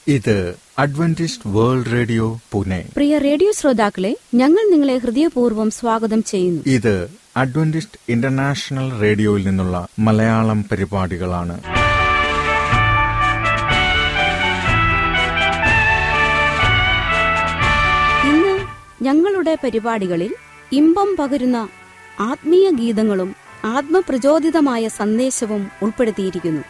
ഇത് Adventist world radio Pune പ്രിയ radio ശ്രോതാക്കളെ ഞങ്ങൾ നിങ്ങളെ ഹൃദയപൂർവ്വം സ്വാഗതം ചെയ്യുന്നു ഇത് അഡ്വന്റിസ്റ്റ് ഇന്റർനാഷണൽ റേഡിയോയിൽ നിന്നുള്ള മലയാളം പരിപാടികളാണ് ഇന്ന് ഞങ്ങളുടെ പരിപാടികളിൽ ഇമ്പം പകരുന്ന ആത്മീയ ഗീതങ്ങളും ആത്മപ്രചോദിതമായ സന്ദേശവും ഉൾപ്പെടുത്തിയിരിക്കുന്നു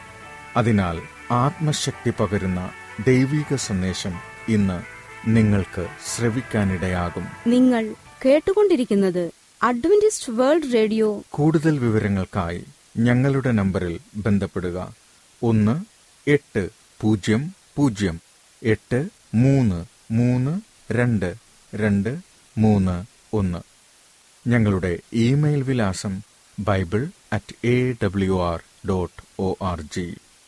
അതിനാൽ ആത്മശക്തി പകരുന്ന ദൈവിക സന്ദേശം ഇന്ന് നിങ്ങൾക്ക് ശ്രവിക്കാനിടയാകും നിങ്ങൾ കേട്ടുകൊണ്ടിരിക്കുന്നത് അഡ്വന്റിസ്റ്റ് വേൾഡ് റേഡിയോ കൂടുതൽ വിവരങ്ങൾക്കായി ഞങ്ങളുടെ നമ്പറിൽ ബന്ധപ്പെടുക ഒന്ന് എട്ട് പൂജ്യം പൂജ്യം എട്ട് മൂന്ന് മൂന്ന് രണ്ട് രണ്ട് മൂന്ന് ഒന്ന് ഞങ്ങളുടെ ഇമെയിൽ വിലാസം bible at A W R dot O R G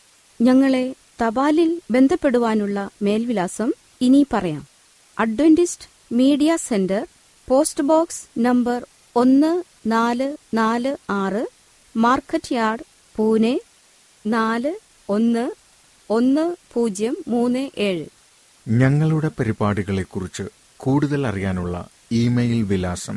ഞങ്ങളെ തപാലിൽ ബന്ധപ്പെടുവാനുള്ള മേൽവിലാസം ഇനി പറയാം Adventist media centre post box number ഒന്ന് നാല് നാല് ആറ് മാർക്കറ്റ് യാർഡ് പൂനെ നാല് ഒന്ന് ഒന്ന് പൂജ്യം മൂന്ന് ഏഴ് ഞങ്ങളുടെ പരിപാടികളെക്കുറിച്ച് കൂടുതൽ അറിയാനുള്ള ഇമെയിൽ വിലാസം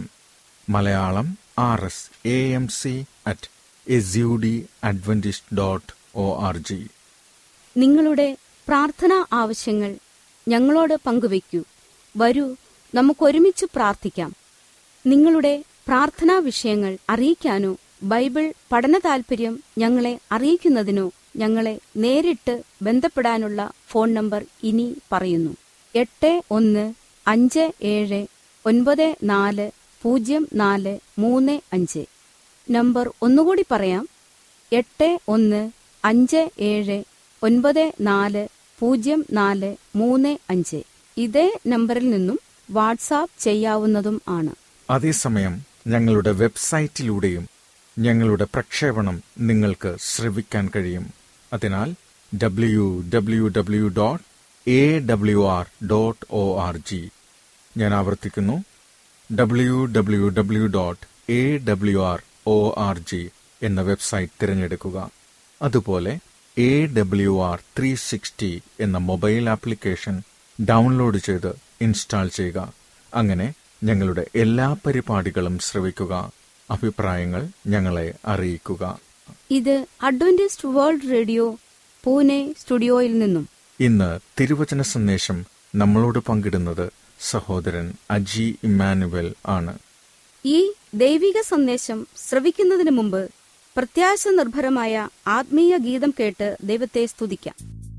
Malayalam R S A M C at S U D Adventist dot O R G നിങ്ങളുടെ പ്രാർത്ഥനാ ആവശ്യങ്ങൾ ഞങ്ങളോട് പങ്കുവയ്ക്കൂ വരൂ നമുക്കൊരുമിച്ച് പ്രാർത്ഥിക്കാം നിങ്ങളുടെ പ്രാർത്ഥനാ വിഷയങ്ങൾ അറിയിക്കാനോ ബൈബിൾ പഠന താൽപര്യം ഞങ്ങളെ അറിയിക്കുന്നതിനോ ഞങ്ങളെ നേരിട്ട് ബന്ധപ്പെടാനുള്ള ഫോൺ നമ്പർ ഇനി പറയുന്നു എട്ട് ഒന്ന് അഞ്ച് ഏഴ് ഒൻപത് നാല് പൂജ്യം നാല് മൂന്ന് അഞ്ച് നമ്പർ ഒന്നുകൂടി പറയാം എട്ട് ഒന്ന് അഞ്ച് ഏഴ് ഒൻപത് നാല് പൂജ്യം നാല് മൂന്ന് അഞ്ച് ഇതേ നമ്പറിൽ നിന്നും വാട്സാപ്പ് ചെയ്യാവുന്നതും ആണ് അതേസമയം ഞങ്ങളുടെ വെബ്സൈറ്റിലൂടെയും ഞങ്ങളുടെ പ്രക്ഷേപണം നിങ്ങൾക്ക് ശ്രവിക്കാൻ കഴിയും അതിനാൽ W W W dot A W R dot O R G ഞാൻ ആവർത്തിക്കുന്നു W W W dot A W R O R G എന്ന വെബ്സൈറ്റ് തിരഞ്ഞെടുക്കുക അതുപോലെ A W R three sixty എന്ന മൊബൈൽ ആപ്ലിക്കേഷൻ ഡൗൺലോഡ് ചെയ്ത് ഇൻസ്റ്റാൾ ചെയ്യുക അങ്ങനെ ഞങ്ങളുടെ എല്ലാ പരിപാടികളും ശ്രവിക്കുക അഭിപ്രായങ്ങൾ ഞങ്ങളെ അറിയിക്കുക ഇത് അഡ്വന്റിസ്റ്റ് വേൾഡ് റേഡിയോ പൂനെ സ്റ്റുഡിയോയിൽ നിന്നും ഇന്ന് തിരുവചന സന്ദേശം നമ്മളോട് പങ്കിടുന്നത് സഹോദരൻ അജി ഇമ്മാനുവൽ ആണ് ഈ ദൈവിക സന്ദേശം ശ്രവിക്കുന്നതിന് മുമ്പ് പ്രത്യാശ നിർഭരമായ ആത്മീയ ഗീതം കേട്ട് ദൈവത്തെ സ്തുതിക്കാം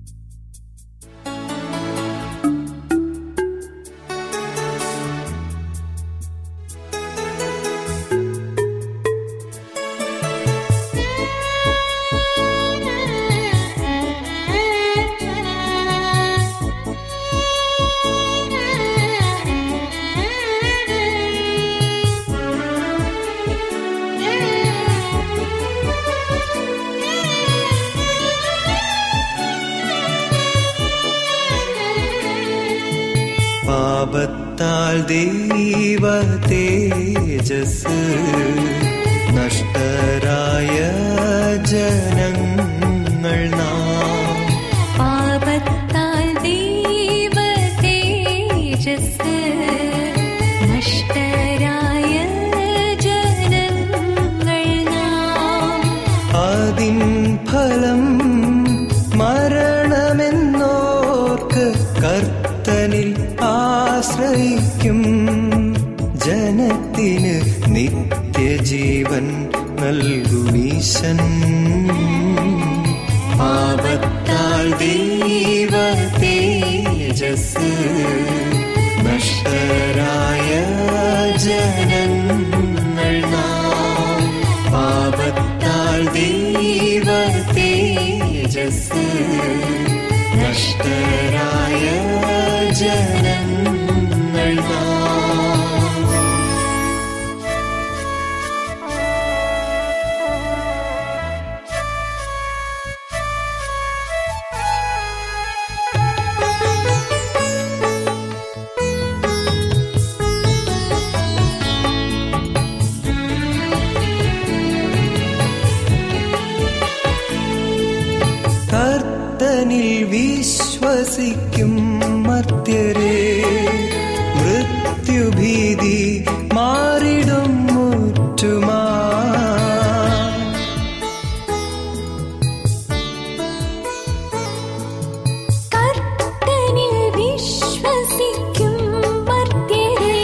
പാപത്താൽ ദൈവ തേജസ് നഷ്ടരായ ജനങ്ങൾ നാം പാപത്താൽ ദൈവ തേജസ് നഷ്ടരായ ജനങ്ങൾ നാം അതിൻ ഫലം മരണമെന്നോർക്ക് കർത്തനിൽ ആശ്രയിക്കും ജനത്തിന് നിത്യജീവൻ നൽകുമീശൻ പാപത്താൽ ദൈവ തേജസ് നഷ്ടരായ ജനങ്ങൾ നാം പാപത്താൽ ദൈവ തേജസ് നഷ്ടരായ ജനങ്ങൾ നാം കർത്തനിൽ വിശ്വസിക്കുന്നവർ വിശ്വസിക്കും മർത്യരെ മൃത്യുഭീതി മാറിടും മുറ്റുമാ കർത്തനിൽ വിശ്വസിക്കും മർത്യരെ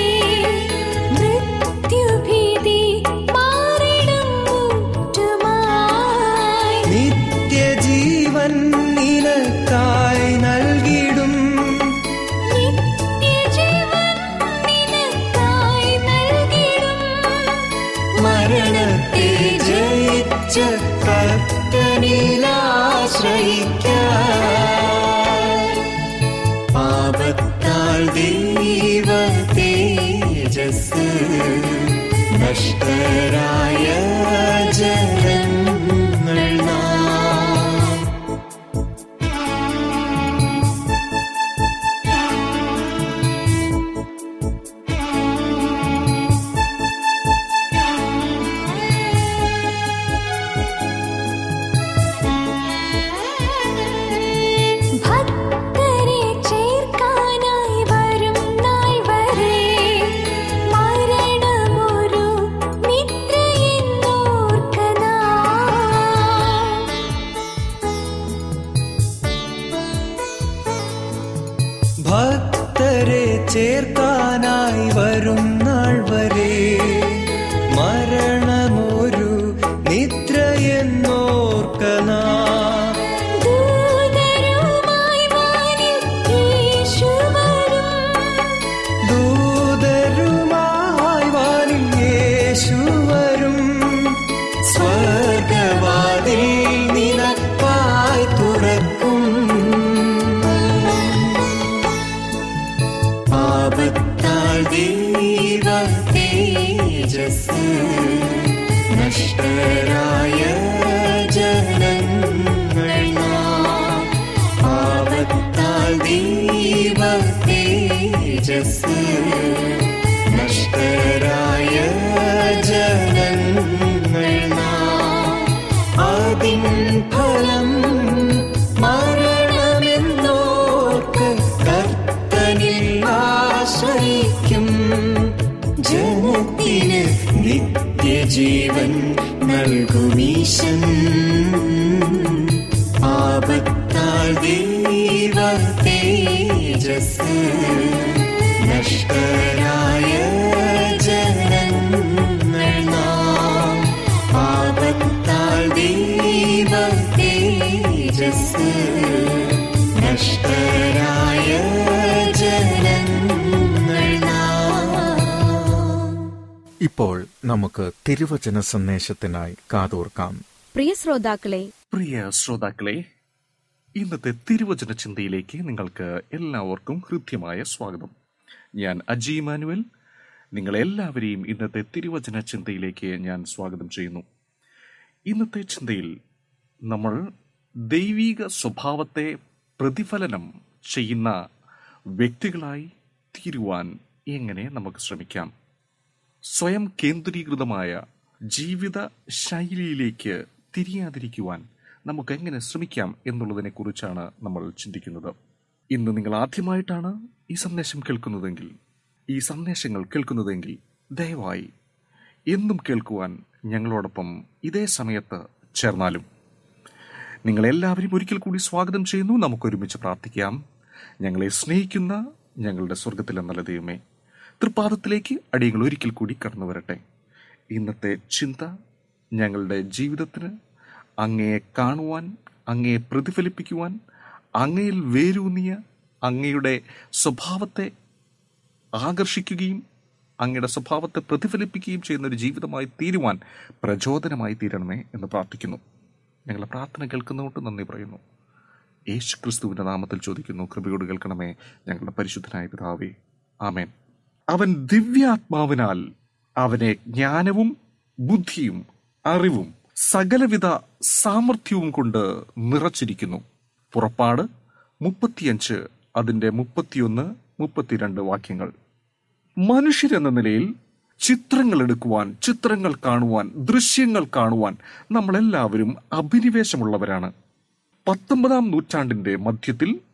മൃത്യുഭീതി മാറിടും മുറ്റുമായി നിത്യജീവൻ നിനക്കായി നൽകിടും നിത്യജീവൻ നിനക്കായി നൽകിടും മരണത്തെ ജയിച്ച കർത്തനിലാശ്രയിക്ക പാപത്താൽ ദൈവ തേജസ് നഷ്ടരായ ജനങ്ങൾ നാം ഭക്തരെ ചേർക്കാനായി വരും നാൾ വരെ മരണമൊരു നിദ്രയെന്നോർക്കനാ ഭക്തരെ ചേർക്കാനായി വരും നാൾ വരെ മരണമൊരു നിദ്രയെന്നോർക്കന ദൂതരുമായി വാനിൽ യേശു വരും ദൂതരുമായി വാനിൽ യേശു വരും സ്വർഗവാതിൽ നിനക്കായി തുറക്കും പാപത്താൽ ദൈവ തേജസ് നഷ്ടരായ ജനങ്ങൾ നാം. പാപത്താൽ ദൈവ തേജസ് നഷ്ടരായ ജനങ്ങൾ നാം. അതിൻ ഫലം മരണമെന്നോർക്ക് കർത്തനിൽ ആശ്രയിക്കും ജനത്തിന് നിത്യജീവൻ നൽകുമീശൻ ആപത്താൽ ദൈവ തേജസ് നഷ്ടരായ ജനങ്ങൾ നാം പാപത്താൽ ദൈവ തേജസ് നഷ്ടരായ ജനങ്ങൾ നാം ഇപ്പോൾ നമുക്ക് തിരുവചന സന്ദേശത്തിനായി കാതോർക്കാം പ്രിയ ശ്രോതാക്കളെ പ്രിയ ശ്രോതാക്കളെ ഇന്നത്തെ തിരുവചന ചിന്തയിലേക്ക് നിങ്ങൾക്ക് എല്ലാവർക്കും ഹൃദ്യമായ സ്വാഗതം ഞാൻ അജി മാനുവൽ നിങ്ങളെല്ലാവരെയും ഇന്നത്തെ തിരുവചന ചിന്തയിലേക്ക് ഞാൻ സ്വാഗതം ചെയ്യുന്നു ഇന്നത്തെ ചിന്തയിൽ നമ്മൾ ദൈവീക സ്വഭാവത്തെ പ്രതിഫലനം ചെയ്യുന്ന വ്യക്തികളായി തീരുവാൻ എങ്ങനെ നമുക്ക് ശ്രമിക്കാം സ്വയം കേന്ദ്രീകൃതമായ ജീവിത ശൈലിയിലേക്ക് തിരിയാതിരിക്കുവാൻ നമുക്ക് എങ്ങനെ ശ്രമിക്കാം എന്നുള്ളതിനെ കുറിച്ചാണ് നമ്മൾ ചിന്തിക്കുന്നത് ഇന്ന് നിങ്ങൾ ആദ്യമായിട്ടാണ് ഈ സന്ദേശം കേൾക്കുന്നതെങ്കിൽ ഈ സന്ദേശങ്ങൾ കേൾക്കുന്നതെങ്കിൽ ദയവായി എന്നും കേൾക്കുവാൻ ഞങ്ങളോടൊപ്പം ഇതേ സമയത്ത് ചേർന്നാലും നിങ്ങളെല്ലാവരും ഒരിക്കൽ കൂടി സ്വാഗതം ചെയ്യുന്നു നമുക്കൊരുമിച്ച് പ്രാർത്ഥിക്കാം ഞങ്ങളെ സ്നേഹിക്കുന്ന ഞങ്ങളുടെ സ്വർഗത്തിലെ നല്ല ദൈവമേ തൃപ്പാദത്തിലേക്ക് അടിയങ്ങൾ ഒരിക്കൽ കൂടി കടന്നു വരട്ടെ ഇന്നത്തെ ചിന്ത ഞങ്ങളുടെ ജീവിതത്തിന് അങ്ങയെ കാണുവാൻ അങ്ങയെ പ്രതിഫലിപ്പിക്കുവാൻ അങ്ങയിൽ വേരൂന്നിയ അങ്ങയുടെ സ്വഭാവത്തെ ആകർഷിക്കുകയും അങ്ങയുടെ സ്വഭാവത്തെ പ്രതിഫലിപ്പിക്കുകയും ചെയ്യുന്ന ഒരു ജീവിതമായി തീരുവാൻ പ്രചോദനമായി തീരണമേ എന്ന് പ്രാർത്ഥിക്കുന്നു ഞങ്ങളുടെ പ്രാർത്ഥന കേൾക്കുന്നതുകൊണ്ട് നന്ദി പറയുന്നു യേശു ക്രിസ്തുവിന്റെ നാമത്തിൽ ചോദിക്കുന്നു കൃപയോട് കേൾക്കണമേ ഞങ്ങളുടെ പരിശുദ്ധനായ പിതാവേ ആമേൻ അവൻ ദിവ്യാത്മാവിനാൽ അവനെ ജ്ഞാനവും ബുദ്ധിയും അറിവും സകലവിധ സാമർഥ്യവും കൊണ്ട് നിറച്ചിരിക്കുന്നു പുറപ്പാട് മുപ്പത്തിയഞ്ച് അതിന്റെ മുപ്പത്തിയൊന്ന് മുപ്പത്തിരണ്ട് വാക്യങ്ങൾ മനുഷ്യരെന്ന നിലയിൽ ചിത്രങ്ങൾ എടുക്കുവാൻ ചിത്രങ്ങൾ കാണുവാൻ ദൃശ്യങ്ങൾ കാണുവാൻ നമ്മളെല്ലാവരും അഭിനിവേശമുള്ളവരാണ് പത്തൊമ്പതാം നൂറ്റാണ്ടിന്റെ മധ്യത്തിൽ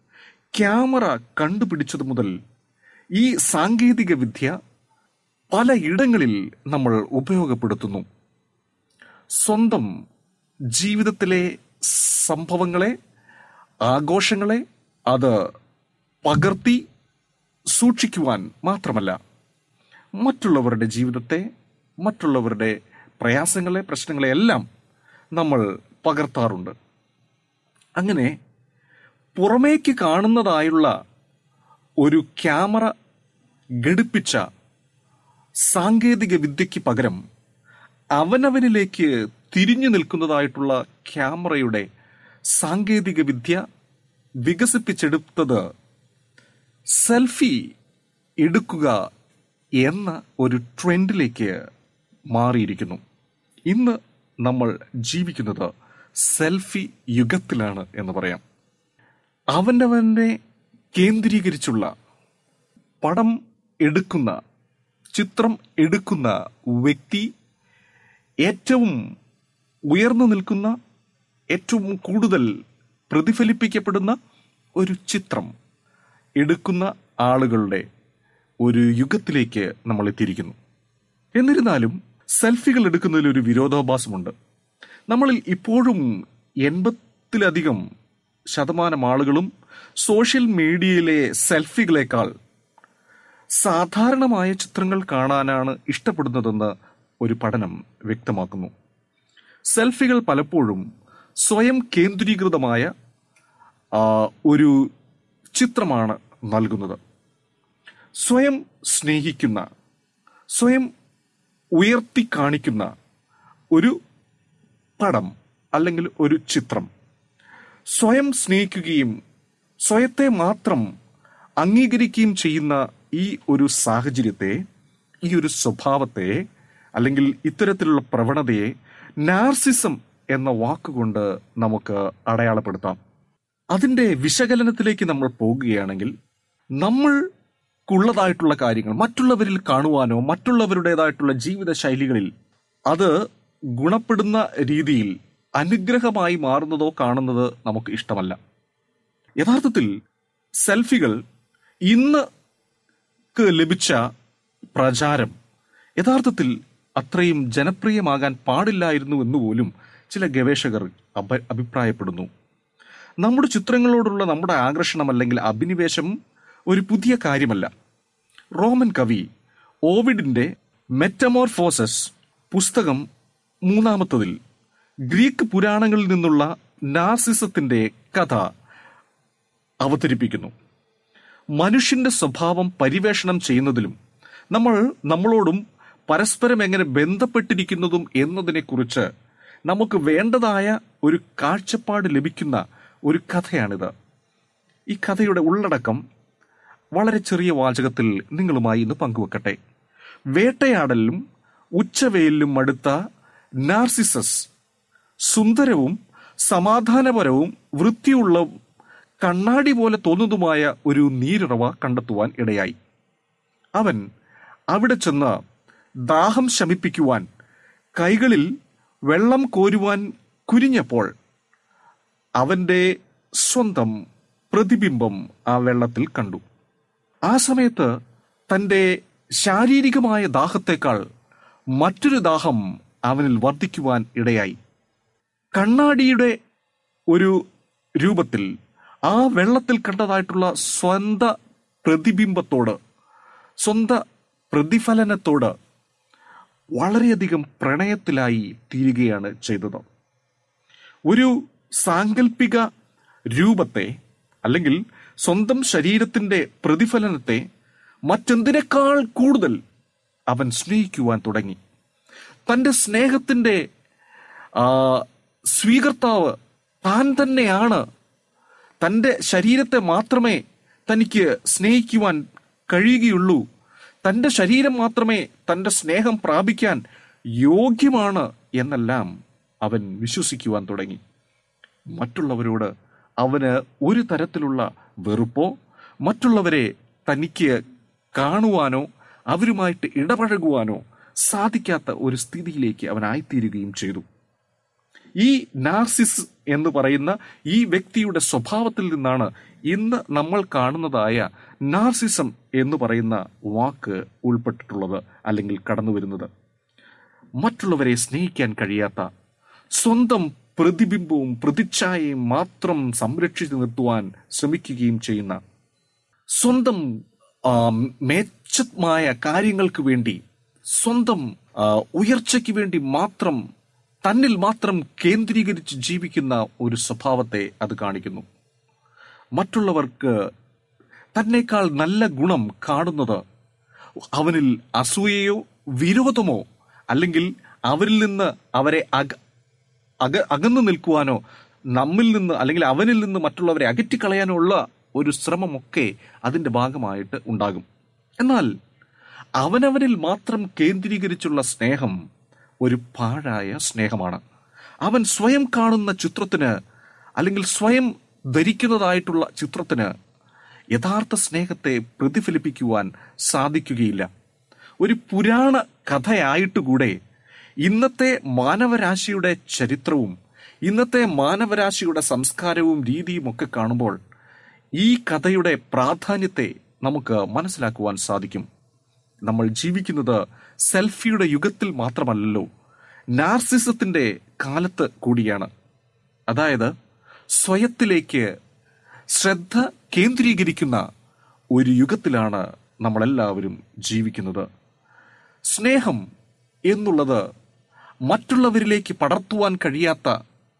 ക്യാമറ കണ്ടുപിടിച്ചത് മുതൽ ഈ സാങ്കേതിക വിദ്യ പലയിടങ്ങളിൽ നമ്മൾ ഉപയോഗപ്പെടുത്തുന്നു സ്വന്തം ജീവിതത്തിലെ സംഭവങ്ങളെ ആഘോഷങ്ങളെ അത് പകർത്തി സൂക്ഷിക്കുവാൻ മാത്രമല്ല മറ്റുള്ളവരുടെ ജീവിതത്തെ മറ്റുള്ളവരുടെ പ്രയാസങ്ങളെ പ്രശ്നങ്ങളെ എല്ലാം നമ്മൾ പകർത്താറുണ്ട് അങ്ങനെ പുറമേക്ക് കാണുന്നതായുള്ള ഒരു ക്യാമറ ഘടിപ്പിച്ച സാങ്കേതിക വിദ്യയ്ക്ക് പകരം അവനവനിലേക്ക് തിരിഞ്ഞു നിൽക്കുന്നതായിട്ടുള്ള ക്യാമറയുടെ സാങ്കേതിക വിദ്യ വികസിപ്പിച്ചെടുത്തത് സെൽഫി എടുക്കുക എന്ന ഒരു ട്രെൻഡിലേക്ക് മാറിയിരിക്കുന്നു ഇന്ന് നമ്മൾ ജീവിക്കുന്നത് സെൽഫി യുഗത്തിലാണ് എന്ന് പറയാം അവനവനെ കേന്ദ്രീകരിച്ചുള്ള പടം എടുക്കുന്ന ചിത്രം എടുക്കുന്ന വ്യക്തി ഏറ്റവും ഉയർന്നു നിൽക്കുന്ന ഏറ്റവും കൂടുതൽ പ്രതിഫലിപ്പിക്കപ്പെടുന്ന ഒരു ചിത്രം എടുക്കുന്ന ആളുകളുടെ ഒരു യുഗത്തിലേക്ക് നമ്മൾ എത്തിയിരിക്കുന്നു എന്നിരുന്നാലും സെൽഫികൾ എടുക്കുന്നതിൽ ഒരു വിരോധാഭാസമുണ്ട് നമ്മളിൽ ഇപ്പോഴും എൺപത്തിലധികം ശതമാനം ആളുകളും സോഷ്യൽ മീഡിയയിലെ സെൽഫികളെക്കാൾ സാധാരണമായ ചിത്രങ്ങൾ കാണാനാണ് ഇഷ്ടപ്പെടുന്നതെന്ന് ഒരു പഠനം വ്യക്തമാക്കുന്നു സെൽഫികൾ പലപ്പോഴും സ്വയം കേന്ദ്രീകൃതമായ ആ, ഒരു ചിത്രമാണ് നൽകുന്നത് സ്വയം സ്നേഹിക്കുന്ന സ്വയം ഉയർത്തി കാണിക്കുന്ന ഒരു പടം അല്ലെങ്കിൽ ഒരു ചിത്രം സ്വയം സ്നേഹിക്കുകയും സ്വയത്തെ മാത്രം അംഗീകരിക്കുകയും ചെയ്യുന്ന ഈ ഒരു സാഹചര്യത്തെ ഈ ഒരു സ്വഭാവത്തെ അല്ലെങ്കിൽ ഇത്തരത്തിലുള്ള പ്രവണതയെ നാർസിസം എന്ന വാക്കുകൊണ്ട് നമുക്ക് അടയാളപ്പെടുത്താം അതിന്റെ വിശകലനത്തിലേക്ക് നമ്മൾ പോകുകയാണെങ്കിൽ നമ്മൾക്കുള്ളതായിട്ടുള്ള കാര്യങ്ങൾ മറ്റുള്ളവരിൽ കാണുവാനോ മറ്റുള്ളവരുടേതായിട്ടുള്ള ജീവിത ശൈലികളിൽ അത് ഗുണപ്പെടുന്ന രീതിയിൽ അനുഗ്രഹമായി മാറുന്നതോ കാണുന്നത് നമുക്ക് ഇഷ്ടമല്ല യഥാർത്ഥത്തിൽ സെൽഫികൾ ഇന്ന് ക്ക് ലഭിച്ച പ്രചാരം യഥാർത്ഥത്തിൽ അത്രയും ജനപ്രിയമാകാൻ പാടില്ലായിരുന്നു എന്ന് പോലും ചില ഗവേഷകർ അഭ അഭിപ്രായപ്പെടുന്നു നമ്മുടെ ചിത്രങ്ങളോടുള്ള നമ്മുടെ ആകർഷണം അല്ലെങ്കിൽ അഭിനിവേശം ഒരു പുതിയ കാര്യമല്ല റോമൻ കവി ഓവിഡിന്റെ മെറ്റമോർഫോസസ് പുസ്തകം മൂന്നാമത്തതിൽ ഗ്രീക്ക് പുരാണങ്ങളിൽ നിന്നുള്ള നാർസിസത്തിന്റെ കഥ അവതരിപ്പിക്കുന്നു മനുഷ്യന്റെ സ്വഭാവം പരിവേഷണം ചെയ്യുന്നതിലും നമ്മൾ നമ്മളോടും പരസ്പരം എങ്ങനെ ബന്ധപ്പെട്ടിരിക്കുന്നതും എന്നതിനെക്കുറിച്ച് നമുക്ക് വേണ്ടതായ ഒരു കാഴ്ചപ്പാട് ലഭിക്കുന്ന ഒരു കഥയാണിത് ഈ കഥയുടെ ഉള്ളടക്കം വളരെ ചെറിയ വാചകത്തിൽ നിങ്ങളുമായി ഇന്ന് പങ്കുവെക്കട്ടെ വേട്ടയാടലിലും ഉച്ചവെയിലും അടുത്ത നാർസിസസ് സുന്ദരവും സമാധാനപരവും വൃത്തിയുള്ള കണ്ണാടി പോലെ തോന്നുന്നതുമായ ഒരു നീരുറവ കണ്ടെത്തുവാൻ ഇടയായി അവൻ അവിടെ ചെന്ന് ദാഹം ശമിപ്പിക്കുവാൻ കൈകളിൽ വെള്ളം കോരുവാൻ കുനിഞ്ഞപ്പോൾ അവന്റെ സ്വന്തം പ്രതിബിംബം ആ വെള്ളത്തിൽ കണ്ടു ആ സമയത്ത് തന്റെ ശാരീരികമായ ദാഹത്തേക്കാൾ മറ്റൊരു ദാഹം അവനിൽ വർദ്ധിക്കുവാൻ ഇടയായി കണ്ണാടിയുടെ ഒരു രൂപത്തിൽ ആ വെള്ളത്തിൽ കണ്ടതായിട്ടുള്ള സ്വന്ത പ്രതിബിംബത്തോട് സ്വന്ത പ്രതിഫലനത്തോട് വളരെയധികം പ്രണയത്തിലായി തീരുകയാണ് ചെയ്തത് ഒരു സാങ്കല്പിക രൂപത്തെ അല്ലെങ്കിൽ സ്വന്തം ശരീരത്തിന്റെ പ്രതിഫലനത്തെ മറ്റെന്തിനേക്കാൾ കൂടുതൽ അവൻ സ്നേഹിക്കുവാൻ തുടങ്ങി തന്റെ സ്നേഹത്തിന്റെ ആ, സ്വീകർത്താവ് താൻ തന്നെയാണ് തന്റെ ശരീരത്തെ മാത്രമേ തനിക്ക് സ്നേഹിക്കുവാൻ കഴിയുകയുള്ളൂ തന്റെ ശരീരം മാത്രമേ തന്റെ സ്നേഹം പ്രാപിക്കാൻ യോഗ്യമാണ് എന്നെല്ലാം അവൻ വിശ്വസിക്കുവാൻ തുടങ്ങി മറ്റുള്ളവരോട് അവന് ഒരു തരത്തിലുള്ള വെറുപ്പോ മറ്റുള്ളവരെ തനിക്ക് കാണുവാനോ അവരുമായിട്ട് ഇടപഴകുവാനോ സാധിക്കാത്ത ഒരു സ്ഥിതിയിലേക്ക് അവനായിത്തീരുകയും ചെയ്തു ഈ നാർസിസ് എന്ന് പറയുന്ന ഈ വ്യക്തിയുടെ സ്വഭാവത്തിൽ നിന്നാണ് ഇന്ന് നമ്മൾ കാണുന്നതായ നാർസിസം എന്ന് പറയുന്ന വാക്ക് ഉൾപ്പെട്ടിട്ടുള്ളത് അല്ലെങ്കിൽ കടന്നു വരുന്നത് മറ്റുള്ളവരെ സ്നേഹിക്കാൻ കഴിയാത്ത സ്വന്തം പ്രതിബിംബവും പ്രതിച്ഛായയും മാത്രം സംരക്ഷിച്ചു നിർത്തുവാൻ ശ്രമിക്കുകയും ചെയ്യുന്ന സ്വന്തം ആ, മേച്ചമായ കാര്യങ്ങൾക്ക് വേണ്ടി സ്വന്തം ആ, ഉയർച്ചയ്ക്ക് വേണ്ടി മാത്രം തന്നിൽ മാത്രം കേന്ദ്രീകരിച്ച് ജീവിക്കുന്ന ഒരു സ്വഭാവത്തെ അത് കാണിക്കുന്നു മറ്റുള്ളവർക്ക് തന്നേക്കാൾ നല്ല ഗുണം കാണുന്നത് അവനിൽ അസൂയയോ വിരോധമോ അല്ലെങ്കിൽ അവരിൽ നിന്ന് അവരെ അക അക അകന്നു നിൽക്കുവാനോ നമ്മിൽ നിന്ന് അല്ലെങ്കിൽ അവനിൽ നിന്ന് മറ്റുള്ളവരെ അകറ്റിക്കളയാനോ ഉള്ള ഒരു ശ്രമമൊക്കെ അതിന്റെ ഭാഗമായിട്ട് ഉണ്ടാകും എന്നാൽ അവനവനിൽ മാത്രം കേന്ദ്രീകരിച്ചുള്ള സ്നേഹം ഒരു പാഴായ സ്നേഹമാണ് അവൻ സ്വയം കാണുന്ന ചിത്രത്തിന് അല്ലെങ്കിൽ സ്വയം ധരിക്കുന്നതായിട്ടുള്ള ചിത്രത്തിന് യഥാർത്ഥ സ്നേഹത്തെ പ്രതിഫലിപ്പിക്കുവാൻ സാധിക്കുകയില്ല ഒരു പുരാണ കഥയായിട്ടുകൂടെ ഇന്നത്തെ മാനവരാശിയുടെ ചരിത്രവും ഇന്നത്തെ മാനവരാശിയുടെ സംസ്കാരവും രീതിയും ഒക്കെ കാണുമ്പോൾ ഈ കഥയുടെ പ്രാധാന്യത്തെ നമുക്ക് മനസ്സിലാക്കുവാൻ സാധിക്കും നമ്മൾ ജീവിക്കുന്നത് സെൽഫിയുടെ യുഗത്തിൽ മാത്രമല്ലല്ലോ നാർസിസത്തിന്റെ കാലത്ത് കൂടിയാണ് അതായത് സ്വയത്തിലേക്ക് ശ്രദ്ധ കേന്ദ്രീകരിക്കുന്ന ഒരു യുഗത്തിലാണ് നമ്മളെല്ലാവരും ജീവിക്കുന്നത് സ്നേഹം എന്നുള്ളത് മറ്റുള്ളവരിലേക്ക് പടർത്തുവാൻ കഴിയാത്ത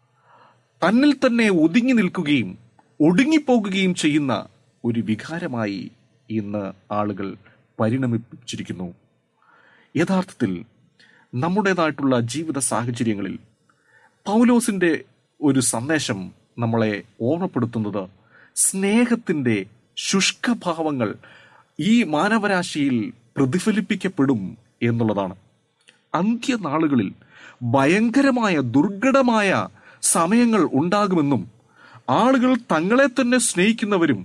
തന്നിൽ തന്നെ ഒതുങ്ങി നിൽക്കുകയും ഒടുങ്ങിപ്പോകുകയും ചെയ്യുന്ന ഒരു വികാരമായി ഇന്ന് ആളുകൾ പരിണമിപ്പിച്ചിരിക്കുന്നു യഥാർത്ഥത്തിൽ നമ്മുടേതായിട്ടുള്ള ജീവിത സാഹചര്യങ്ങളിൽ പൗലോസിന്റെ ഒരു സന്ദേശം നമ്മളെ ഓർമ്മപ്പെടുത്തുന്നത് സ്നേഹത്തിന്റെ ശുഷ്കഭാവങ്ങൾ ഈ മാനവരാശിയിൽ പ്രതിഫലിപ്പിക്കപ്പെടും എന്നുള്ളതാണ് അന്ത്യനാളുകളിൽ ഭയങ്കരമായ ദുർഘടമായ സമയങ്ങൾ ഉണ്ടാകുമെന്നും ആളുകൾ തങ്ങളെ തന്നെ സ്നേഹിക്കുന്നവരും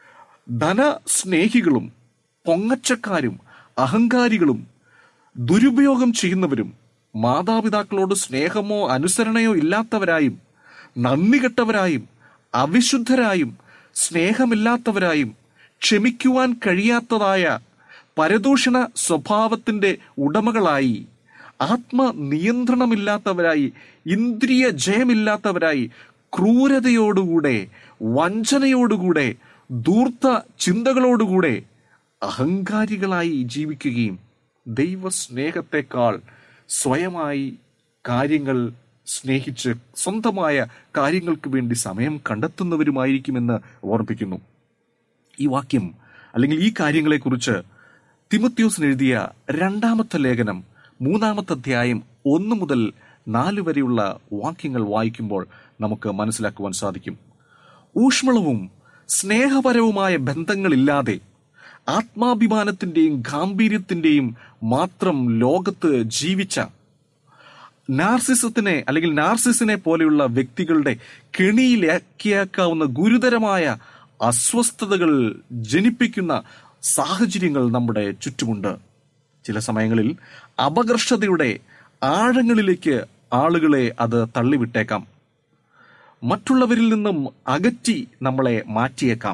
ധനസ്നേഹികളും പൊങ്ങച്ചക്കാരും അഹങ്കാരികളും ദുരുപയോഗം ചെയ്യുന്നവരും മാതാപിതാക്കളോട് സ്നേഹമോ അനുസരണയോ ഇല്ലാത്തവരായും നന്ദി കെട്ടവരായും അവിശുദ്ധരായും സ്നേഹമില്ലാത്തവരായും ക്ഷമിക്കുവാൻ കഴിയാത്തതായ പരദൂഷണ സ്വഭാവത്തിന്റെ ഉടമകളായി ആത്മനിയന്ത്രണമില്ലാത്തവരായി ഇന്ദ്രിയ ജയമില്ലാത്തവരായി ക്രൂരതയോടുകൂടെ വഞ്ചനയോടുകൂടെ ധൂർത്ത ചിന്തകളോടുകൂടെ അഹങ്കാരികളായി ജീവിക്കുകയും ദൈവസ്നേഹത്തെക്കാൾ സ്വയമായി കാര്യങ്ങൾ സ്നേഹിച്ച് സ്വന്തമായ കാര്യങ്ങൾക്ക് വേണ്ടി സമയം കണ്ടെത്തുന്നവരുമായിരിക്കുമെന്ന് ഓർമ്മിപ്പിക്കുന്നു ഈ വാക്യം അല്ലെങ്കിൽ ഈ കാര്യങ്ങളെക്കുറിച്ച് തിമത്യോസിന് എഴുതിയ രണ്ടാമത്തെ ലേഖനം മൂന്നാമത്തെ അധ്യായം ഒന്ന് മുതൽ നാല് വരെയുള്ള വാക്യങ്ങൾ വായിക്കുമ്പോൾ നമുക്ക് മനസ്സിലാക്കുവാൻ സാധിക്കും ഊഷ്മളവും സ്നേഹപരവുമായ ബന്ധങ്ങളില്ലാതെ ആത്മാഭിമാനത്തിന്റെയും ഗാംഭീര്യത്തിന്റെയും മാത്രം ലോകത്ത് ജീവിച്ച നാർസിസത്തിനെ അല്ലെങ്കിൽ നാർസിസിനെ പോലെയുള്ള വ്യക്തികളുടെ കെണിയിലാക്കിയാക്കാവുന്ന ഗുരുതരമായ അസ്വസ്ഥതകൾ ജനിപ്പിക്കുന്ന സാഹചര്യങ്ങൾ നമ്മുടെ ചുറ്റുമുണ്ട് ചില സമയങ്ങളിൽ അപകർഷതയുടെ ആഴങ്ങളിലേക്ക് ആളുകളെ അത് തള്ളിവിട്ടേക്കാം മറ്റുള്ളവരിൽ നിന്നും അകറ്റി നമ്മളെ മാറ്റിയേക്കാം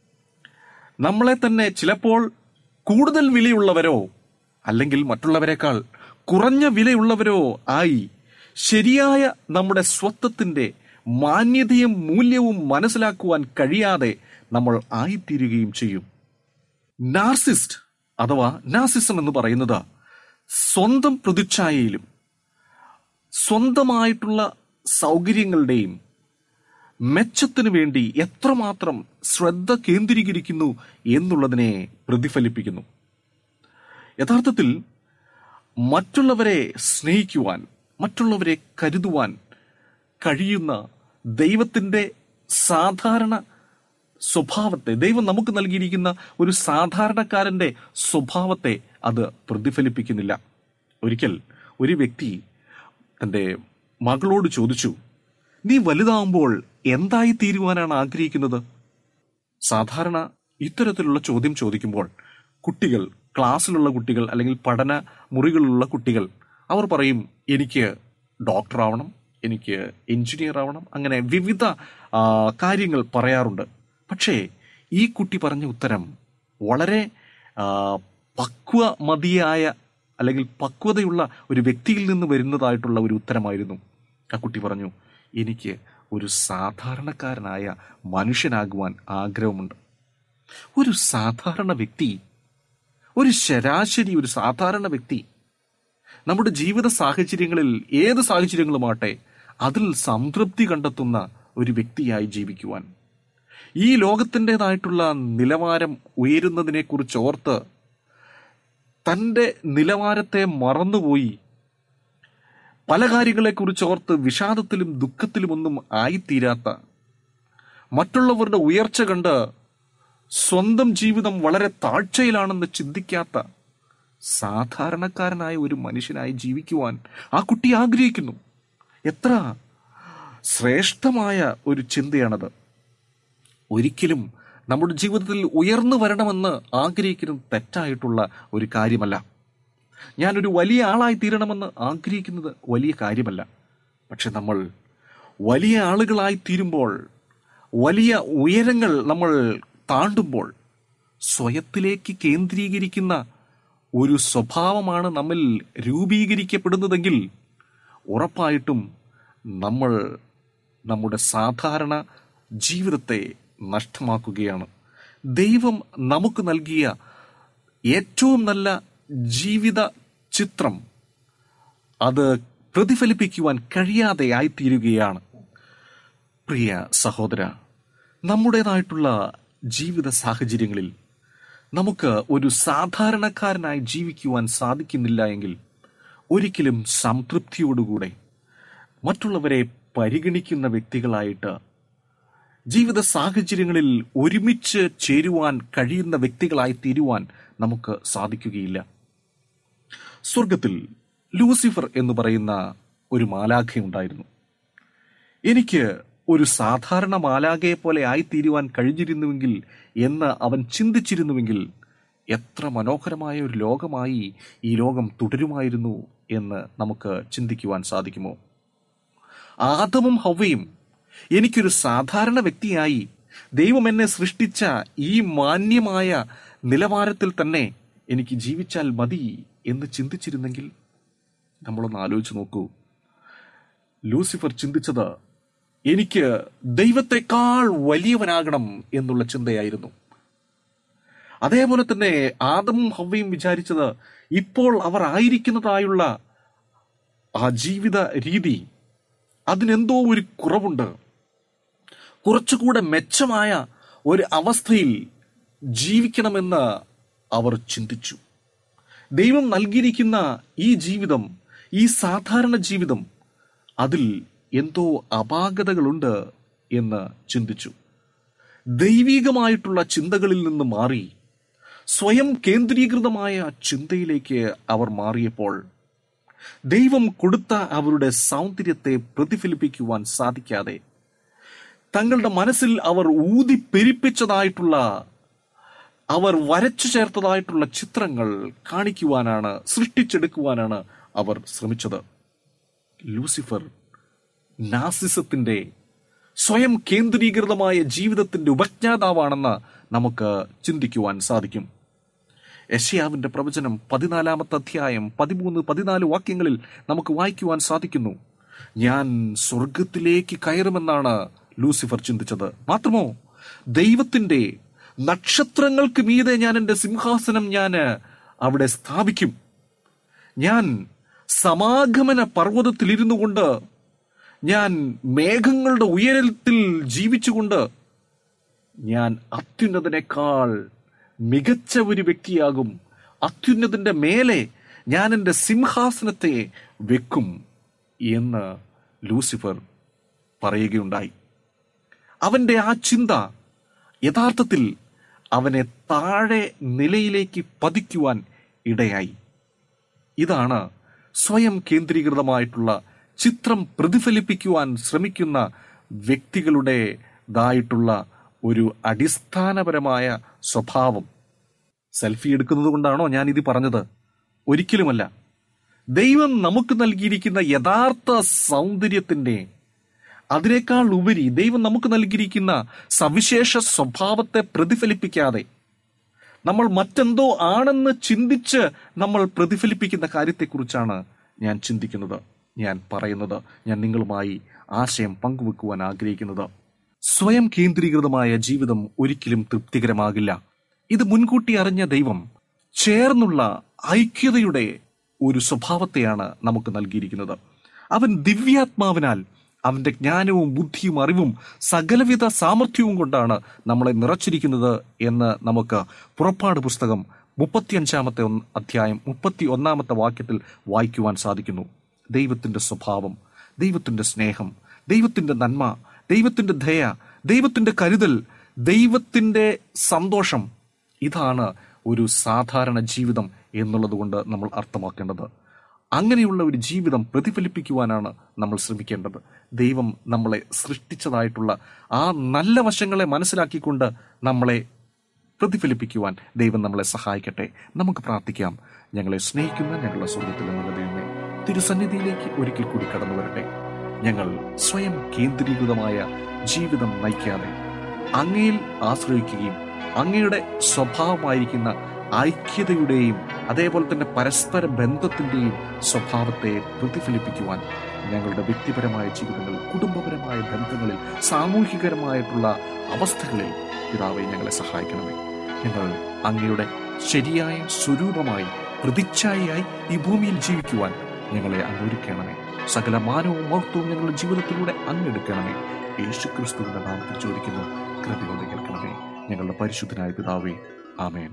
നമ്മളെ തന്നെ ചിലപ്പോൾ കൂടുതൽ വിലയുള്ളവരോ അല്ലെങ്കിൽ മറ്റുള്ളവരെക്കാൾ കുറഞ്ഞ വിലയുള്ളവരോ ആയി ശരിയായ നമ്മുടെ സ്വത്വത്തിന്റെ മാന്യതയും മൂല്യവും മനസ്സിലാക്കുവാൻ കഴിയാതെ നമ്മൾ ആയിത്തീരുകയും ചെയ്യും നാർസിസ്റ്റ് അഥവാ നാർസിസം എന്ന് പറയുന്നത് സ്വന്തം പ്രതിച്ഛായയിലും സ്വന്തമായിട്ടുള്ള സൗകര്യങ്ങളുടെയും മെച്ചത്തിനു വേണ്ടി എത്രമാത്രം ശ്രദ്ധ കേന്ദ്രീകരിക്കുന്നു എന്നുള്ളതിനെ പ്രതിഫലിപ്പിക്കുന്നു യഥാർത്ഥത്തിൽ മറ്റുള്ളവരെ സ്നേഹിക്കുവാൻ മറ്റുള്ളവരെ കരുതുവാൻ കഴിയുന്ന ദൈവത്തിന്റെ സാധാരണ സ്വഭാവത്തെ ദൈവം നമുക്ക് നൽകിയിരിക്കുന്ന ഒരു സാധാരണക്കാരന്റെ സ്വഭാവത്തെ അത് പ്രതിഫലിപ്പിക്കുന്നില്ല ഒരിക്കൽ ഒരു വ്യക്തി തന്റെ മകളോട് ചോദിച്ചു നീ വലുതാവുമ്പോൾ എന്തായി തീരുവാനാണ് ആഗ്രഹിക്കുന്നത് സാധാരണ ഇത്തരത്തിലുള്ള ചോദ്യം ചോദിക്കുമ്പോൾ കുട്ടികൾ ക്ലാസ്സിലുള്ള കുട്ടികൾ അല്ലെങ്കിൽ പഠന മുറികളിലുള്ള കുട്ടികൾ അവർ പറയും എനിക്ക് ഡോക്ടർ ആവണം എനിക്ക് എഞ്ചിനീയർ ആവണം അങ്ങനെ വിവിധ ആ, കാര്യങ്ങൾ പറയാറുണ്ട് പക്ഷേ ഈ കുട്ടി പറഞ്ഞ ഉത്തരം വളരെ ആ, പക്വമതിയായ അല്ലെങ്കിൽ പക്വതയുള്ള ഒരു വ്യക്തിയിൽ നിന്ന് വരുന്നതായിട്ടുള്ള ഒരു ഉത്തരമായിരുന്നു ആ കുട്ടി പറഞ്ഞു എനിക്ക് ഒരു സാധാരണക്കാരനായ മനുഷ്യനാകുവാൻ ആഗ്രഹമുണ്ട് ഒരു സാധാരണ വ്യക്തി ഒരു ശരാശരി ഒരു സാധാരണ വ്യക്തി നമ്മുടെ ജീവിത സാഹചര്യങ്ങളിൽ ഏത് സാഹചര്യങ്ങളുമാട്ടെ അതിൽ സംതൃപ്തി കണ്ടെത്തുന്ന ഒരു വ്യക്തിയായി ജീവിക്കുവാൻ ഈ ലോകത്തിൻ്റെതായിട്ടുള്ള നിലവാരം ഉയരുന്നതിനെക്കുറിച്ച് ഓർത്ത് തൻ്റെ നിലവാരത്തെ മറന്നുപോയി പല കാര്യങ്ങളെക്കുറിച്ച് ഓർത്ത് വിഷാദത്തിലും ദുഃഖത്തിലുമൊന്നും ആയിത്തീരാത്ത മറ്റുള്ളവരുടെ ഉയർച്ച കണ്ട് സ്വന്തം ജീവിതം വളരെ താഴ്ചയിലാണെന്ന് ചിന്തിക്കാത്ത സാധാരണക്കാരനായ ഒരു മനുഷ്യനായി ജീവിക്കുവാൻ ആ കുട്ടി ആഗ്രഹിക്കുന്നു എത്ര ശ്രേഷ്ഠമായ ഒരു ചിന്തയാണത് ഒരിക്കലും നമ്മുടെ ജീവിതത്തിൽ ഉയർന്നു വരണമെന്ന് ആഗ്രഹിക്കുന്നത് തെറ്റായിട്ടുള്ള ഒരു കാര്യമല്ല ഞാനൊരു വലിയ ആളായി തീരണമെന്ന് ആഗ്രഹിക്കുന്നത് വലിയ കാര്യമല്ല പക്ഷെ നമ്മൾ വലിയ ആളുകളായി തീരുമ്പോൾ വലിയ ഉയരങ്ങൾ നമ്മൾ താണ്ടുമ്പോൾ സ്വയത്തിലേക്ക് കേന്ദ്രീകരിക്കുന്ന ഒരു സ്വഭാവമാണ് നമ്മിൽ രൂപീകരിക്കപ്പെടുന്നതെങ്കിൽ ഉറപ്പായിട്ടും നമ്മൾ നമ്മുടെ സാധാരണ ജീവിതത്തെ നഷ്ടമാക്കുകയാണ് ദൈവം നമുക്ക് നൽകിയ ഏറ്റവും നല്ല ജീവിത ചിത്രം അത് പ്രതിഫലിപ്പിക്കുവാൻ കഴിയാതെ ആയിത്തീരുകയാണ് പ്രിയ സഹോദര നമ്മുടേതായിട്ടുള്ള ജീവിത സാഹചര്യങ്ങളിൽ നമുക്ക് ഒരു സാധാരണക്കാരനായി ജീവിക്കുവാൻ സാധിക്കുന്നില്ല എങ്കിൽ ഒരിക്കലും സംതൃപ്തിയോടുകൂടെ മറ്റുള്ളവരെ പരിഗണിക്കുന്ന വ്യക്തികളായിട്ട് ജീവിത സാഹചര്യങ്ങളിൽ ഒരുമിച്ച് ചേരുവാൻ കഴിയുന്ന വ്യക്തികളായി തീരുവാൻ നമുക്ക് സാധിക്കുകയില്ല സ്വർഗത്തിൽ ലൂസിഫർ എന്ന് പറയുന്ന ഒരു മാലാഖയുണ്ടായിരുന്നു എനിക്ക് ഒരു സാധാരണ മാലാഖയെ പോലെ ആയിത്തീരുവാൻ കഴിഞ്ഞിരുന്നുവെങ്കിൽ എന്ന് അവൻ ചിന്തിച്ചിരുന്നുവെങ്കിൽ എത്ര മനോഹരമായ ഒരു ലോകമായി ഈ ലോകം തുടരുമായിരുന്നു എന്ന് നമുക്ക് ചിന്തിക്കുവാൻ സാധിക്കുമോ ആദമും ഹവയും എനിക്കൊരു സാധാരണ വ്യക്തിയായി ദൈവം എന്നെ സൃഷ്ടിച്ച ഈ മാന്യമായ നിലവാരത്തിൽ തന്നെ എനിക്ക് ജീവിച്ചാൽ മതി എന്ന് ചിന്തിച്ചിരുന്നെങ്കിൽ നമ്മളൊന്ന് ആലോചിച്ച് നോക്കൂ ലൂസിഫർ ചിന്തിച്ചത് എനിക്ക് ദൈവത്തെക്കാൾ വലിയവനാകണം എന്നുള്ള ചിന്തയായിരുന്നു അതേപോലെ തന്നെ ആദമും ഹവയും വിചാരിച്ചത് ഇപ്പോൾ അവർ ആയിരിക്കുന്നതായുള്ള ആ ജീവിത രീതി അതിനെന്തോ ഒരു കുറവുണ്ട് കുറച്ചുകൂടെ മെച്ചമായ ഒരു അവസ്ഥയിൽ ജീവിക്കണമെന്ന് അവർ ചിന്തിച്ചു ദൈവം നൽകിയിരിക്കുന്ന ഈ ജീവിതം ഈ സാധാരണ ജീവിതം അതിൽ എന്തോ അപാകതകളുണ്ട് എന്ന് ചിന്തിച്ചു ദൈവികമായിട്ടുള്ള ചിന്തകളിൽ നിന്ന് മാറി സ്വയം കേന്ദ്രീകൃതമായ ചിന്തയിലേക്ക് അവർ മാറിയപ്പോൾ ദൈവം കൊടുത്ത അവരുടെ സൗന്ദര്യത്തെ പ്രതിഫലിപ്പിക്കുവാൻ സാധിക്കാതെ തങ്ങളുടെ മനസ്സിൽ അവർ ഊതി പെരിപ്പിച്ചതായിട്ടുള്ള അവർ വരച്ചു ചേർത്തതായിട്ടുള്ള ചിത്രങ്ങൾ കാണിക്കുവാനാണ് സൃഷ്ടിച്ചെടുക്കുവാനാണ് അവർ ശ്രമിച്ചത് ലൂസിഫർ നാസിസത്തിന്റെ സ്വയം കേന്ദ്രീകൃതമായ ജീവിതത്തിന്റെ ഉപജ്ഞാതാവാണെന്ന് നമുക്ക് ചിന്തിക്കുവാൻ സാധിക്കും യശയാവിന്റെ പ്രവചനം പതിനാലാമത്തെ അധ്യായം പതിമൂന്ന് പതിനാല് വാക്യങ്ങളിൽ നമുക്ക് വായിക്കുവാൻ സാധിക്കുന്നു ഞാൻ സ്വർഗത്തിലേക്ക് കയറുമെന്നാണ് ലൂസിഫർ ചിന്തിച്ചത് മാത്രമോ ദൈവത്തിന്റെ നക്ഷത്രങ്ങൾക്ക് മീതെ ഞാൻ എൻ്റെ സിംഹാസനം ഞാൻ അവിടെ സ്ഥാപിക്കും ഞാൻ സമാഗമന പർവ്വതത്തിലിരുന്നു കൊണ്ട് ഞാൻ മേഘങ്ങളുടെ ഉയരത്തിൽ ജീവിച്ചുകൊണ്ട് ഞാൻ അത്യുന്നതനേക്കാൾ മികച്ച ഒരു വ്യക്തിയാകും അത്യുന്നതിന്റെ മേലെ ഞാൻ എൻ്റെ സിംഹാസനത്തെ വെക്കും എന്ന് ലൂസിഫർ പറയുകയുണ്ടായി അവന്റെ ആ ചിന്ത യഥാർത്ഥത്തിൽ അവനെ താഴെ നിലയിലേക്ക് പതിക്കുവാൻ ഇടയായി ഇതാണ് സ്വയം കേന്ദ്രീകൃതമായിട്ടുള്ള ചിത്രം പ്രതിഫലിപ്പിക്കുവാൻ ശ്രമിക്കുന്ന വ്യക്തികളുടേതായിട്ടുള്ള ഒരു അടിസ്ഥാനപരമായ സ്വഭാവം സെൽഫി എടുക്കുന്നത് കൊണ്ടാണോ ഞാൻ ഇത് പറഞ്ഞത് ഒരിക്കലുമല്ല ദൈവം നമുക്ക് നൽകിയിരിക്കുന്ന യഥാർത്ഥ സൗന്ദര്യത്തിന്റെ അതിനേക്കാൾ ഉപരി ദൈവം നമുക്ക് നൽകിയിരിക്കുന്ന സവിശേഷ സ്വഭാവത്തെ പ്രതിഫലിപ്പിക്കാതെ നമ്മൾ മറ്റെന്തോ ആണെന്ന് ചിന്തിച്ച് നമ്മൾ പ്രതിഫലിപ്പിക്കുന്ന കാര്യത്തെക്കുറിച്ചാണ് ഞാൻ ചിന്തിക്കുന്നത് ഞാൻ പറയുന്നത് ഞാൻ നിങ്ങളുമായി ആശയം പങ്കുവെക്കുവാൻ ആഗ്രഹിക്കുന്നത് സ്വയം കേന്ദ്രീകൃതമായ ജീവിതം ഒരിക്കലും തൃപ്തികരമാകില്ല ഇത് മുൻകൂട്ടി അറിഞ്ഞ ദൈവം ചേർന്നുള്ള ഐക്യതയുടെ ഒരു സ്വഭാവത്തെയാണ് നമുക്ക് നൽകിയിരിക്കുന്നത് അവൻ ദിവ്യാത്മാവിനാൽ അവന്റെ ജ്ഞാനവും ബുദ്ധിയും അറിവും സകലവിധ സാമർഥ്യവും കൊണ്ടാണ് നമ്മളെ നിറച്ചിരിക്കുന്നത് എന്ന് നമുക്ക് പുറപ്പാട് പുസ്തകം മുപ്പത്തിയഞ്ചാമത്തെ ഒന്ന് അധ്യായം മുപ്പത്തി ഒന്നാമത്തെ വാക്യത്തിൽ വായിക്കുവാൻ സാധിക്കുന്നു ദൈവത്തിന്റെ സ്വഭാവം ദൈവത്തിന്റെ സ്നേഹം ദൈവത്തിന്റെ നന്മ ദൈവത്തിന്റെ ദയ ദൈവത്തിന്റെ കരുതൽ ദൈവത്തിന്റെ സന്തോഷം ഇതാണ് ഒരു സാധാരണ ജീവിതം എന്നുള്ളത് കൊണ്ട് നമ്മൾ അർത്ഥമാക്കേണ്ടത് അങ്ങനെയുള്ള ഒരു ജീവിതം പ്രതിഫലിപ്പിക്കുവാനാണ് നമ്മൾ ശ്രമിക്കേണ്ടത് ദൈവം നമ്മളെ സൃഷ്ടിച്ചതായിട്ടുള്ള ആ നല്ല വശങ്ങളെ മനസ്സിലാക്കിക്കൊണ്ട് നമ്മളെ പ്രതിഫലിപ്പിക്കുവാൻ ദൈവം നമ്മളെ സഹായിക്കട്ടെ നമുക്ക് പ്രാർത്ഥിക്കാം ഞങ്ങളെ സ്നേഹിക്കുന്ന ഞങ്ങളുടെ സ്വർഗത്തിൽ നിന്നുള്ള ദൈവമേ തിരുസന്നിധിയിലേക്ക് ഒരിക്കൽ കൂടി കടന്നു വരട്ടെ ഞങ്ങൾ സ്വയം കേന്ദ്രീകൃതമായ ജീവിതം നയിക്കാതെ അങ്ങയിൽ ആശ്രയിക്കുകയും അങ്ങയുടെ സ്വഭാവമായിരിക്കുന്ന ഐക്യതയുടെയും അതേപോലെ തന്നെ പരസ്പര ബന്ധത്തിന്റെയും സ്വഭാവത്തെ പ്രതിഫലിപ്പിക്കുവാൻ ഞങ്ങളുടെ വ്യക്തിപരമായ ജീവിതങ്ങൾ കുടുംബപരമായ ബന്ധങ്ങളിൽ സാമൂഹികരമായിട്ടുള്ള അവസ്ഥകളിൽ പിതാവെ ഞങ്ങളെ സഹായിക്കണമേ ഞങ്ങൾ അങ്ങയുടെ ശരിയായ സ്വരൂപമായി പ്രതിച്ഛായയായി ഈ ഭൂമിയിൽ ജീവിക്കുവാൻ ഞങ്ങളെ അങ്ങൊരുക്കണമേ സകല മാനവും മഹത്വവും ഞങ്ങളുടെ ജീവിതത്തിലൂടെ അങ്ങെടുക്കണമേ യേശു ക്രിസ്തുവിന്റെ നാമത്തിൽ ചോദിക്കുന്നു കൃപയോടെ കേൾക്കണമേ ഞങ്ങളുടെ പരിശുദ്ധനായ പിതാവേ ആമേൻ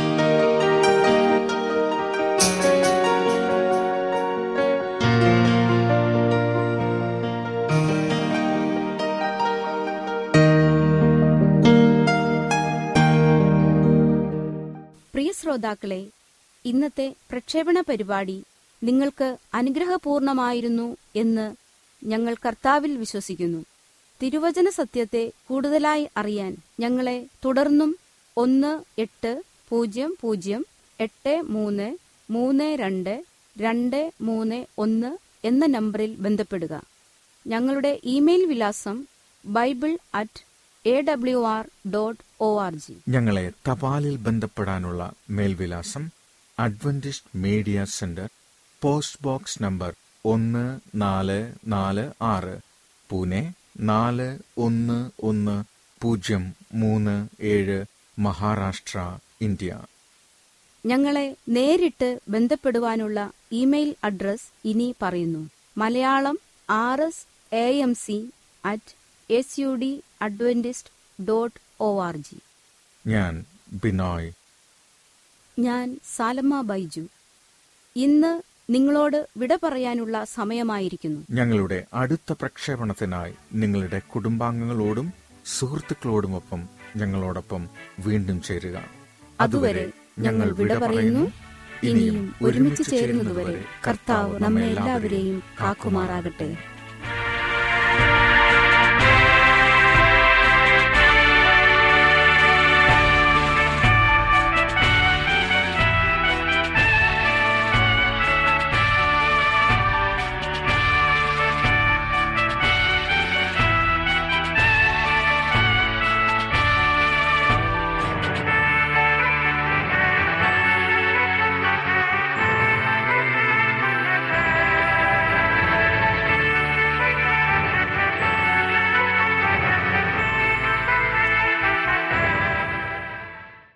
പ്രിയ ശ്രോതാക്കളെ ഇന്നത്തെ പ്രക്ഷേപണ പരിപാടി നിങ്ങൾക്ക് അനുഗ്രഹപൂർണമായിരുന്നു എന്ന് ഞങ്ങൾ കർത്താവിൽ വിശ്വസിക്കുന്നു തിരുവചന സത്യത്തെ കൂടുതലായി അറിയാൻ ഞങ്ങളെ തുടർന്നും ഒന്ന് എട്ട് പൂജ്യം പൂജ്യം എട്ട് മൂന്ന് മൂന്ന് രണ്ട് രണ്ട് മൂന്ന് ഒന്ന് എന്ന നമ്പറിൽ ബന്ധപ്പെടുക ഞങ്ങളുടെ ഇമെയിൽ വിലാസം bible at A W R dot O R G ഞങ്ങളെ തപാലിൽ ബന്ധപ്പെടാനുള്ള മേൽവിലാസം Adventist media centre post box number ഒന്ന് നാല് നാല് ആറ് പൂനെ നാല് ഒന്ന് ഒന്ന് പൂജ്യം മൂന്ന് ഏഴ് മഹാരാഷ്ട്ര ഇന്ത്യ ഞങ്ങളെ നേരിട്ട് ബന്ധപ്പെടുവാനുള്ള ഇമെയിൽ അഡ്രസ് ഇനി പറയുന്നു Malayalam R S A M C at S U D Adventist dot O R G ഞാൻ ബിനോയ് ഞാൻ സാലമ്മ ബൈജു ഇന്ന് നിങ്ങളോട് വിട പറയാനുള്ള സമയമായിരിക്കുന്നു ഞങ്ങളുടെ അടുത്ത പ്രക്ഷേപണത്തിനായി നിങ്ങളുടെ കുടുംബാംഗങ്ങളോടും സുഹൃത്തുക്കളോടുമൊപ്പം ഞങ്ങളോടൊപ്പം വീണ്ടും ചേരുക അതുവരെ ഞങ്ങൾ വിട പറയുന്നു ഇനിയും ഒരുമിച്ച് ചേരുന്നതുവരെ കർത്താവ് നമ്മെ എല്ലാവരെയും കാക്കുമാറാകട്ടെ